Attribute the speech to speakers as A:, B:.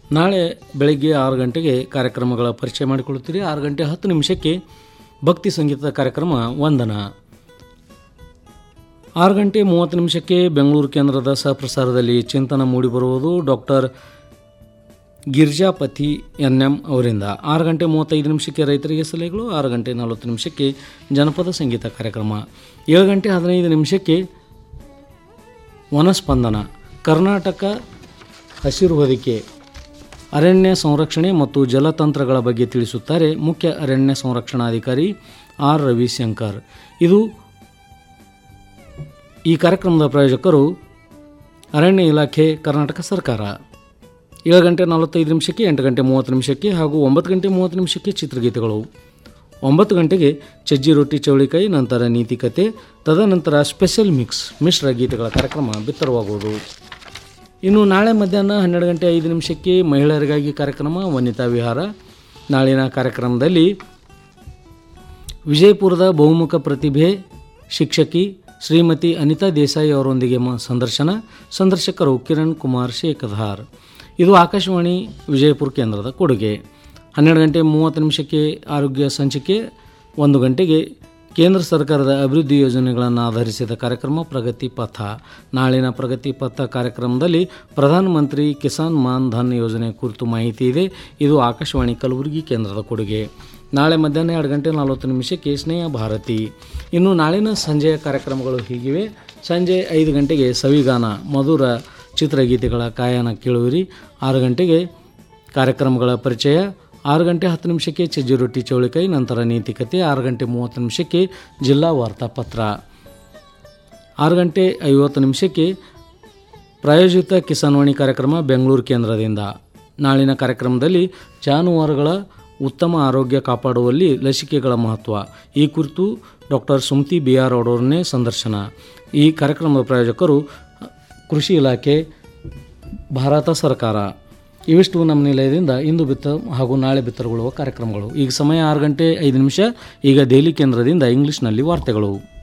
A: ನಾಳೆ ಬೆಳಗ್ಗೆ ಆರು ಗಂಟೆಗೆ ಕಾರ್ಯಕ್ರಮಗಳ ಪರಿಚಯ ಮಾಡಿಕೊಳ್ಳುತ್ತೀರಿ ಆರು ಗಂಟೆ ಹತ್ತು ನಿಮಿಷಕ್ಕೆ ಭಕ್ತಿ ಸಂಗೀತದ ಕಾರ್ಯಕ್ರಮ ವಂದನ ಆರು ಗಂಟೆ ಮೂವತ್ತು ನಿಮಿಷಕ್ಕೆ ಬೆಂಗಳೂರು ಕೇಂದ್ರದ ಸಹಪ್ರಸಾರದಲ್ಲಿ ಚಿಂತನ ಮೂಡಿಬರುವುದು ಡಾಕ್ಟರ್ ಗಿರ್ಜಾಪತಿ ಎನ್ ಎಂ ಅವರಿಂದ ಆರು ಗಂಟೆ ಮೂವತ್ತೈದು ನಿಮಿಷಕ್ಕೆ ರೈತರಿಗೆ ಸಲಹೆಗಳು ಆರು ಗಂಟೆ ನಲವತ್ತು ನಿಮಿಷಕ್ಕೆ ಜನಪದ ಸಂಗೀತ ಕಾರ್ಯಕ್ರಮ ಏಳು ಗಂಟೆ ಹದಿನೈದು ನಿಮಿಷಕ್ಕೆ ವನಸ್ಪಂದನ ಕರ್ನಾಟಕ ಹಸಿರು ಹೊದಿಕೆ ಅರಣ್ಯ ಸಂರಕ್ಷಣೆ ಮತ್ತು ಜಲತಂತ್ರಗಳ ಬಗ್ಗೆ ತಿಳಿಸುತ್ತಾರೆ ಮುಖ್ಯ ಅರಣ್ಯ ಸಂರಕ್ಷಣಾಧಿಕಾರಿ ಆರ್ ರವಿಶಂಕರ್ ಇದು ಈ ಕಾರ್ಯಕ್ರಮದ ಪ್ರಾಯೋಜಕರು ಅರಣ್ಯ ಇಲಾಖೆ ಕರ್ನಾಟಕ ಸರ್ಕಾರ ಏಳು ಗಂಟೆ ನಲವತ್ತೈದು ನಿಮಿಷಕ್ಕೆ ಎಂಟು ಗಂಟೆ ಮೂವತ್ತು ನಿಮಿಷಕ್ಕೆ ಹಾಗೂ ಒಂಬತ್ತು ಗಂಟೆ ಮೂವತ್ತು ನಿಮಿಷಕ್ಕೆ ಚಿತ್ರಗೀತೆಗಳು ಒಂಬತ್ತು ಗಂಟೆಗೆ ಚಜ್ಜಿ ರೊಟ್ಟಿ ಚೌಳಿಕಾಯಿ ನಂತರ ನೀತಿಕತೆ ತದನಂತರ ಸ್ಪೆಷಲ್ ಮಿಕ್ಸ್ ಮಿಶ್ರ ಗೀತೆಗಳ ಕಾರ್ಯಕ್ರಮ ಬಿತ್ತರವಾಗುವುದು ಇನ್ನು ನಾಳೆ ಮಧ್ಯಾಹ್ನ ಹನ್ನೆರಡು ಗಂಟೆ ಐದು ನಿಮಿಷಕ್ಕೆ ಮಹಿಳೆಯರಿಗಾಗಿ ಕಾರ್ಯಕ್ರಮ ವನಿತಾ ವಿಹಾರ ನಾಳಿನ ಕಾರ್ಯಕ್ರಮದಲ್ಲಿ ವಿಜಯಪುರದ ಬಹುಮುಖ ಪ್ರತಿಭೆ ಶಿಕ್ಷಕಿ ಶ್ರೀಮತಿ ಅನಿತಾ ದೇಸಾಯಿ ಅವರೊಂದಿಗೆ ಮ ಸಂದರ್ಶನ ಸಂದರ್ಶಕರು ಕಿರಣ್ ಕುಮಾರ್ ಶೇಖಧಾರ್ ಇದು ಆಕಾಶವಾಣಿ ವಿಜಯಪುರ ಕೇಂದ್ರದ ಕೊಡುಗೆ ಹನ್ನೆರಡು ಗಂಟೆ ಮೂವತ್ತು ನಿಮಿಷಕ್ಕೆ ಆರೋಗ್ಯ ಸಂಚಿಕೆ ಒಂದು ಗಂಟೆಗೆ ಕೇಂದ್ರ ಸರ್ಕಾರದ ಅಭಿವೃದ್ಧಿ ಯೋಜನೆಗಳನ್ನು ಆಧರಿಸಿದ ಕಾರ್ಯಕ್ರಮ ಪ್ರಗತಿ ಪಥ ನಾಳಿನ ಪ್ರಗತಿ ಪಥ ಕಾರ್ಯಕ್ರಮದಲ್ಲಿ ಪ್ರಧಾನಮಂತ್ರಿ ಕಿಸಾನ್ ಮಾನ್ ಧನ್ ಯೋಜನೆ ಕುರಿತು ಮಾಹಿತಿ ಇದೆ ಇದು ಆಕಾಶವಾಣಿ ಕಲಬುರಗಿ ಕೇಂದ್ರದ ಕೊಡುಗೆ ನಾಳೆ ಮಧ್ಯಾಹ್ನ ಎರಡು ಗಂಟೆ ನಲವತ್ತು ನಿಮಿಷಕ್ಕೆ ಸ್ನೇಹ ಭಾರತಿ ಇನ್ನು ನಾಳಿನ ಸಂಜೆಯ ಕಾರ್ಯಕ್ರಮಗಳು ಹೀಗಿವೆ ಸಂಜೆ ಐದು ಗಂಟೆಗೆ ಸವಿಗಾನ ಮಧುರ ಚಿತ್ರಗೀತೆಗಳ ಕಾಯನ ಕೇಳುವಿರಿ ಆರು ಗಂಟೆಗೆ ಕಾರ್ಯಕ್ರಮಗಳ ಪರಿಚಯ ಆರು ಗಂಟೆ ಹತ್ತು ನಿಮಿಷಕ್ಕೆ ಚಜ್ಜಿ ರೊಟ್ಟಿ ಚೌಳಿಕಾಯಿ ನಂತರ ನೀತಿಕತೆ ಆರು ಗಂಟೆ ಮೂವತ್ತು ನಿಮಿಷಕ್ಕೆ ಜಿಲ್ಲಾ ವಾರ್ತಾಪತ್ರ ಆರು ಗಂಟೆ ಐವತ್ತು ನಿಮಿಷಕ್ಕೆ ಪ್ರಾಯೋಜಿತ ಕಿಸಾನ್ವಾಣಿ ಕಾರ್ಯಕ್ರಮ ಬೆಂಗಳೂರು ಕೇಂದ್ರದಿಂದ ನಾಳಿನ ಕಾರ್ಯಕ್ರಮದಲ್ಲಿ ಜಾನುವಾರುಗಳ ಉತ್ತಮ ಆರೋಗ್ಯ ಕಾಪಾಡುವಲ್ಲಿ ಲಸಿಕೆಗಳ ಮಹತ್ವ ಈ ಕುರಿತು ಡಾಕ್ಟರ್ ಸುಮತಿ ಬಿ ಆರ್ ಅವರನ್ನೇ ಸಂದರ್ಶನ ಈ ಕಾರ್ಯಕ್ರಮದ ಪ್ರಾಯೋಜಕರು ಕೃಷಿ ಇಲಾಖೆ ಭಾರತ ಸರ್ಕಾರ ಇವಿಷ್ಟು ನಮ್ಮ ನಿಲಯದಿಂದ ಇಂದು ಬಿತ್ತ ಹಾಗೂ ನಾಳೆ ಬಿತ್ತರಗೊಳ್ಳುವ ಕಾರ್ಯಕ್ರಮಗಳು ಈಗ ಸಮಯ ಆರು ಗಂಟೆ ಐದು ನಿಮಿಷ ಈಗ ದೆಹಲಿ ಕೇಂದ್ರದಿಂದ ಇಂಗ್ಲಿಷ್ನಲ್ಲಿ ವಾರ್ತೆಗಳು